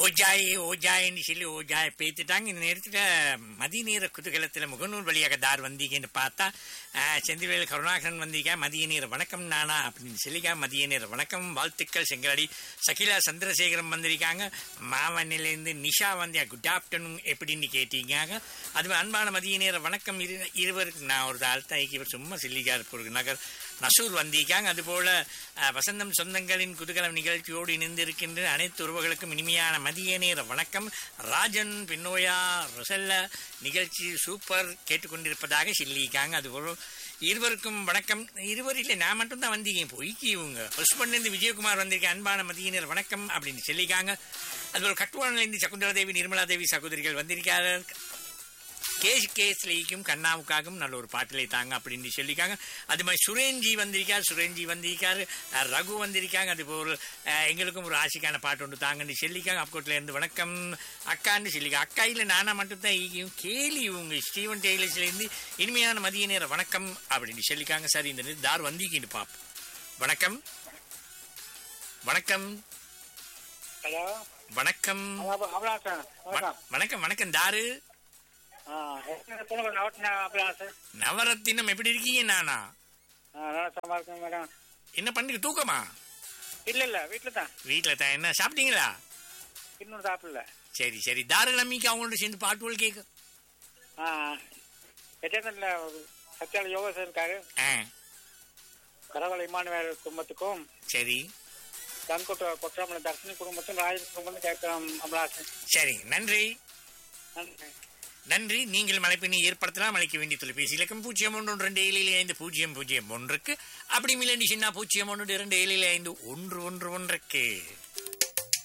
ஓஜாய் ஓஜாயின்னு சொல்லி ஓஜாய் பேத்துட்டாங்க இந்த நேரத்துல மதிய நேர குதூகலத்துல முகநூல் வழியாக தார் வந்தீங்கன்னு பார்த்தா ஆஹ், செந்திவேல் கருணாகரன் வந்தீங்க மதிய நேர வணக்கம் நானா அப்படின்னு சொல்லிக்கா மதிய நேர வணக்கம் வாழ்த்துக்கள் செங்கலடி சகிலா சந்திரசேகரம் வந்திருக்காங்க மாவனிலேருந்து நிஷா வந்தியா குட் ஆஃப்டர்நூன் எப்படின்னு கேட்டீங்க அது அன்பான மதிய நேர வணக்கம் இரு இருவருக்கு நான் ஒரு ஆழ்த்தாய்க்கு இவர் சும்மா சில்லிகார் பொருள் நகர் நசூர் வந்திருக்காங்க அதுபோல அஹ், வசந்தம் சொந்தங்களின் குதூகலம் நிகழ்ச்சியோடு இணைந்து இருக்கின்ற அனைத்து உறவுகளுக்கும் இனிமையான மதிய நேர வணக்கம் ராஜன் பின்னோயா ரொசல்ல நிகழ்ச்சி சூப்பர் கேட்டுக்கொண்டிருப்பதாக சொல்லியிருக்காங்க அதுபோல இருவருக்கும் வணக்கம் இருவர் இல்லை நான் மட்டும் தான் வந்தீங்க பொய்க்கு இவங்க புஷ்பன்லேருந்து விஜயகுமார் வந்திருக்க அன்பான மதிய நேர வணக்கம் அப்படின்னு சொல்லியிருக்காங்க அதுபோல் கட்டுவானிலிருந்து சகுந்தரா தேவி நிர்மலா தேவி சகோதரிகள் வந்திருக்காரு கேஸ் கேஸ்லிக்கும் கண்ணாவுக்காகவும் நல்ல ஒரு பாட்டிலை தாங்க அப்படின்னு சொல்லியிருக்காங்க அது மாதிரி சுரேன்ஜி வந்திருக்கார் சுரேன்ஜி வந்திருக்காரு அஹ் ரகு வந்திருக்காங்க அது போல் அஹ், எங்களுக்கும் ஒரு ஆசைக்கான பாட்டு ஒன்று தாங்கன்னு சொல்லிக்காங்க அப்கோட்ல இருந்து வணக்கம் அக்கான்னு சொல்லிக்க அக்கா இல்லை நானா மட்டும்தான் ஈகியும் கேலி இவங்க ஸ்டீவன் டெய்லர்ஸ்லேருந்து இனிமையான மதிய நேர வணக்கம் அப்படின்னு சொல்லிக்காங்க சரி இந்த நேரத்தில் தார் வந்திக்கிட்டு பாப்போம் வணக்கம் வணக்கம் ஹலோ வணக்கம் அபிலாசன் வ- வணக்கம் வணக்கம் வணக்கம் தாரு ஆ என்ன சொல்லுங்க நவட்டின அபிலாசன் நவரத்தினம் எப்படி இருக்கீங்க நானா ஆ நல்லா சும்மா இருக்கேன் மேடம் என்ன பண்ணுங்க தூக்கமா இல்ல இல்ல வீட்டுல தான் வீட்ல தான் என்ன சாப்பிட்டீங்களா இன்னும் சாப்பிடல சரி சரி தாராளமிக்கு அவங்களோட சேர்ந்து பாட்டுகள் கேட்க ஆ எட்டேந்தில் சத்தியால யோகேசன் இருக்காரு ஆ கரவலை இமானுவேல் குடும்பத்துக்கும் சரி தன்கொட்ட கொற்றாமலை தர்ஷினி குடும்பத்துக்கும் ராஜ் குடும்பத்தும் கேட்கிறோம் அபிலாசன் சரி நன்றி நன்றி நன்றி நீங்கள் மலைப்பினை ஏற்படுத்தலாம் அழைக்க வேண்டிய தொலைபேசி இலக்கம் பூஜ்ஜியம் ஒன்று ஒன்று ரெண்டு ஏழில் ஐந்து பூஜ்ஜியம் பூஜ்ஜியம் ஒன்றுக்கு அப்படி மில்லண்டி சின்ன பூஜ்ஜியம் ஒன்று இரண்டு ஏழில் ஐந்து ஒன்று ஒன்று ஒன்றுக்கு